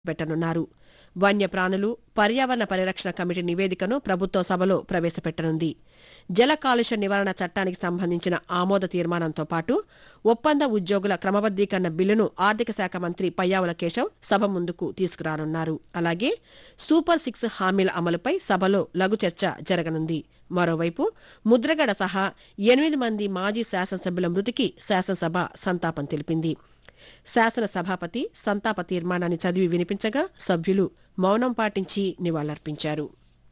పెట్టనున్నారు వన్యప్రాణులు పర్యావరణ పరిరక్షణ కమిటీ నివేదికను ప్రభుత్వ సభలో ప్రవేశపెట్టనుంది జల కాలుష్య నివారణ చట్టానికి సంబంధించిన ఆమోద తీర్మానంతో పాటు ఒప్పంద ఉద్యోగుల క్రమబద్దీకరణ బిల్లును ఆర్థిక శాఖ మంత్రి పయ్యావుల కేశవ్ సభ ముందుకు తీసుకురానున్నారు అలాగే సూపర్ సిక్స్ హామీల అమలుపై సభలో లఘు చర్చ జరగనుంది మరోవైపు ముద్రగడ సహా ఎనిమిది మంది మాజీ శాసనసభ్యుల మృతికి శాసనసభ సంతాపం తెలిపింది శాసన సభాపతి సంతాప తీర్మానాన్ని చదివి వినిపించగా సభ్యులు మౌనం పాటించి నివాళులర్పించారు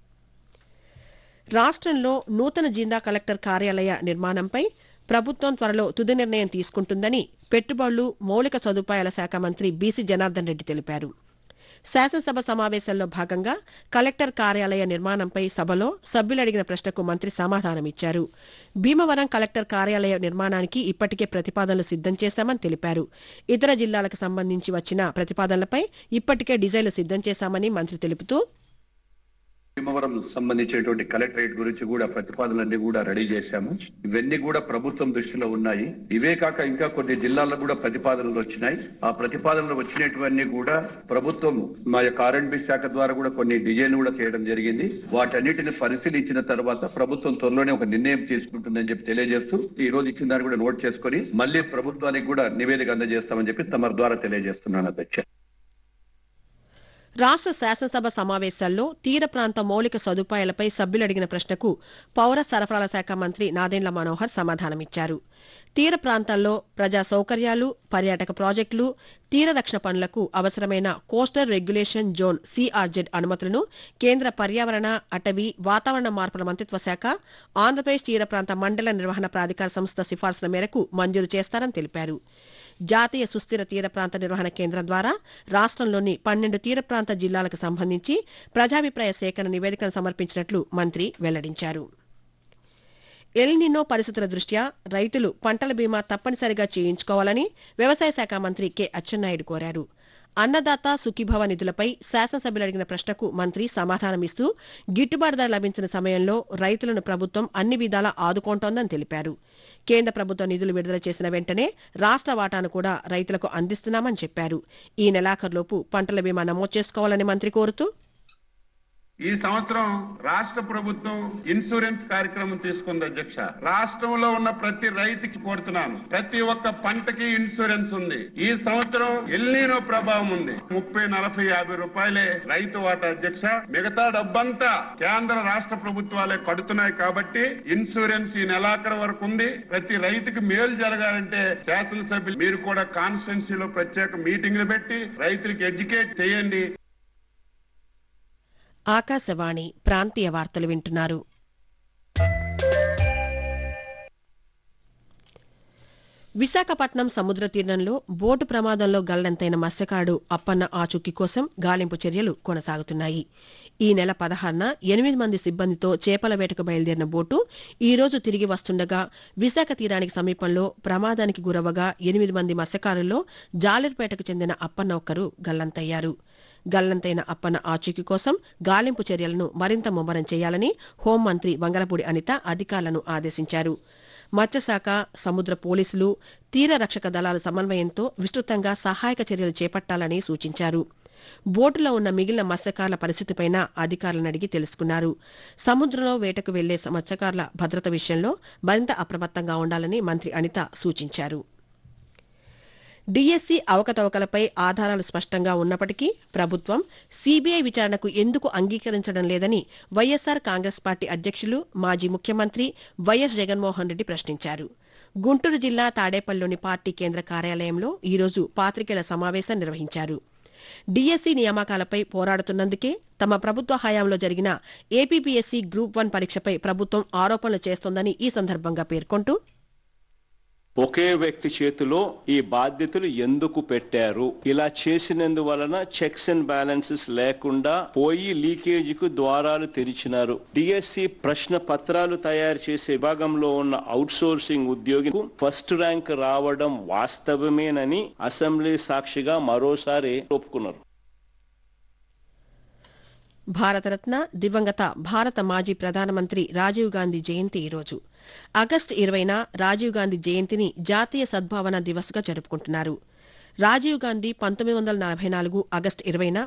రాష్ట్రంలో నూతన జిల్లా కలెక్టర్ కార్యాలయ నిర్మాణంపై ప్రభుత్వం త్వరలో తుది నిర్ణయం తీసుకుంటుందని పెట్టుబడులు మౌలిక సదుపాయాల శాఖ మంత్రి బీసీ జనార్దన్ రెడ్డి తెలిపారు శాసనసభ సమావేశంలో భాగంగా కలెక్టర్ కార్యాలయ నిర్మాణంపై సభలో సభ్యులు అడిగిన ప్రశ్నకు మంత్రి సమాధానమిచ్చారు భీమవరం కలెక్టర్ కార్యాలయ నిర్మాణానికి ఇప్పటికే ప్రతిపాదనలు సిద్ధం చేశామని తెలిపారు ఇతర జిల్లాలకు సంబంధించి వచ్చిన ప్రతిపాదనలపై ఇప్పటికే డిజైన్లు సిద్ధం చేశామని మంత్రి తెలుపుతూ భీమవరం సంబంధించినటువంటి కలెక్టరేట్ గురించి కూడా ప్రతిపాదనలన్నీ కూడా రెడీ చేశాము ఇవన్నీ కూడా ప్రభుత్వం దృష్టిలో ఉన్నాయి ఇవే కాక ఇంకా కొన్ని జిల్లాల్లో కూడా ప్రతిపాదనలు వచ్చినాయి ఆ ప్రతిపాదనలు వచ్చినటువన్నీ కూడా ప్రభుత్వం మా యొక్క ఆర్ఎండ్బి శాఖ ద్వారా కూడా కొన్ని డిజైన్ కూడా చేయడం జరిగింది వాటన్నిటిని పరిశీలించిన తర్వాత ప్రభుత్వం త్వరలోనే ఒక నిర్ణయం తీసుకుంటుందని చెప్పి తెలియజేస్తూ ఈ రోజు ఇచ్చిన దాన్ని కూడా నోట్ చేసుకొని మళ్ళీ ప్రభుత్వానికి కూడా నివేదిక అందజేస్తామని చెప్పి తమ ద్వారా తెలియజేస్తున్నాను అధ్యక్ష రాష్ట్ర శాసనసభ సమావేశాల్లో తీర ప్రాంత మౌలిక సదుపాయాలపై సభ్యులు అడిగిన ప్రశ్నకు పౌర సరఫరాల శాఖ మంత్రి నాదెండ్ల మనోహర్ సమాధానమిచ్చారు తీర ప్రాంతాల్లో ప్రజా సౌకర్యాలు పర్యాటక ప్రాజెక్టులు తీర రక్షణ పనులకు అవసరమైన కోస్టల్ రెగ్యులేషన్ జోన్ సిఆర్జెడ్ అనుమతులను కేంద్ర పర్యావరణ అటవీ వాతావరణ మార్పుల మంత్రిత్వ శాఖ ఆంధ్రప్రదేశ్ తీర ప్రాంత మండల నిర్వహణ ప్రాధికార సంస్థ సిఫార్సుల మేరకు మంజూరు చేస్తారని తెలిపారు జాతీయ సుస్థిర తీర ప్రాంత నిర్వహణ కేంద్రం ద్వారా రాష్ట్రంలోని పన్నెండు తీర ప్రాంత జిల్లాలకు సంబంధించి ప్రజాభిప్రాయ సేకరణ నివేదికను సమర్పించినట్లు మంత్రి వెల్లడించారు ఎల్నినో పరిస్థితుల దృష్ట్యా రైతులు పంటల బీమా తప్పనిసరిగా చేయించుకోవాలని వ్యవసాయ శాఖ మంత్రి కె అచ్చెన్నాయుడు కోరారు అన్నదాత సుఖీభవ నిధులపై శాసనసభ్యులు అడిగిన ప్రశ్నకు మంత్రి సమాధానమిస్తూ గిట్టుబాటు ధర లభించిన సమయంలో రైతులను ప్రభుత్వం అన్ని విధాలా ఆదుకుంటోందని తెలిపారు కేంద్ర ప్రభుత్వం నిధులు విడుదల చేసిన వెంటనే రాష్ట్ర వాటాను కూడా రైతులకు అందిస్తున్నామని చెప్పారు ఈ నెలాఖరులోపు పంటల బీమా నమోదు చేసుకోవాలని మంత్రి కోరుతూ ఈ సంవత్సరం రాష్ట్ర ప్రభుత్వం ఇన్సూరెన్స్ కార్యక్రమం తీసుకుంది అధ్యక్ష రాష్ట్రంలో ఉన్న ప్రతి రైతుకి కోరుతున్నాను ప్రతి ఒక్క పంటకి ఇన్సూరెన్స్ ఉంది ఈ సంవత్సరం ఎల్నీనో ప్రభావం ఉంది ముప్పై నలభై యాభై రూపాయలే రైతు వాటా అధ్యక్ష మిగతా డబ్బంతా కేంద్ర రాష్ట్ర ప్రభుత్వాలే కడుతున్నాయి కాబట్టి ఇన్సూరెన్స్ ఈ నెలాఖరు వరకు ఉంది ప్రతి రైతుకి మేలు జరగాలంటే శాసనసభ్యులు మీరు కూడా కాన్స్టిట్యున్సీలో ప్రత్యేక మీటింగ్లు పెట్టి రైతులకు ఎడ్యుకేట్ చేయండి ఆకాశవాణి ప్రాంతీయ వార్తలు వింటున్నారు విశాఖపట్నం సముద్ర తీరంలో బోటు ప్రమాదంలో గల్లంతైన మత్స్యకారుడు అప్పన్న ఆచూకీ కోసం గాలింపు చర్యలు కొనసాగుతున్నాయి ఈ నెల పదహారున ఎనిమిది మంది సిబ్బందితో చేపల వేటకు బయలుదేరిన బోటు ఈ రోజు తిరిగి వస్తుండగా విశాఖ తీరానికి సమీపంలో ప్రమాదానికి గురవగా ఎనిమిది మంది మత్స్యకారుల్లో జాలిర్పేటకు చెందిన అప్పన్న ఒక్కరు గల్లంతయ్యారు గల్లంతైన అప్పన్న ఆచూకీ కోసం గాలింపు చర్యలను మరింత ముమ్మరం చేయాలని హోంమంత్రి వంగలపూడి అనిత అధికారులను ఆదేశించారు మత్స్యశాఖ సముద్ర పోలీసులు తీర రక్షక దళాల సమన్వయంతో విస్తృతంగా సహాయక చర్యలు చేపట్టాలని సూచించారు బోటులో ఉన్న మిగిలిన మత్స్యకారుల పరిస్థితిపైన అధికారులను అడిగి తెలుసుకున్నారు సముద్రంలో వేటకు వెళ్లే మత్స్యకారుల భద్రత విషయంలో మరింత అప్రమత్తంగా ఉండాలని మంత్రి అనిత సూచించారు డీఎస్సీ అవకతవకలపై ఆధారాలు స్పష్టంగా ఉన్నప్పటికీ ప్రభుత్వం సీబీఐ విచారణకు ఎందుకు అంగీకరించడం లేదని వైఎస్సార్ కాంగ్రెస్ పార్టీ అధ్యక్షులు మాజీ ముఖ్యమంత్రి వైఎస్ జగన్మోహన్ రెడ్డి ప్రశ్నించారు గుంటూరు జిల్లా తాడేపల్లిలోని పార్టీ కేంద్ర కార్యాలయంలో ఈరోజు పాత్రికేయుల సమావేశం నిర్వహించారు డీఎస్సీ నియామకాలపై పోరాడుతున్నందుకే తమ ప్రభుత్వ హయాంలో జరిగిన ఏపీపీఎస్సీ గ్రూప్ వన్ పరీక్షపై ప్రభుత్వం ఆరోపణలు చేస్తోందని ఈ సందర్భంగా పేర్కొంటూ ఒకే వ్యక్తి చేతిలో ఈ బాధ్యతలు ఎందుకు పెట్టారు ఇలా చేసినందువలన చెక్స్ అండ్ బ్యాలెన్సెస్ లేకుండా పోయి లీకేజీకు ద్వారాలు తెరిచినారు డిఎస్సి ప్రశ్న పత్రాలు తయారు చేసే విభాగంలో ఉన్న అవుట్ సోర్సింగ్ ఉద్యోగికు ఫస్ట్ ర్యాంక్ రావడం వాస్తవమేనని అసెంబ్లీ సాక్షిగా మరోసారి ఒప్పుకున్నారు భారతరత్న దివంగత భారత మాజీ ప్రధానమంత్రి రాజీవ్ గాంధీ జయంతి ఈరోజు ఆగస్టు ఇరవైన రాజీవ్ గాంధీ జయంతిని జాతీయ సద్భావన దివస్గా జరుపుకుంటున్నారు రాజీవ్ గాంధీ పంతొమ్మిది వందల నలభై నాలుగు ఆగస్టు ఇరవైన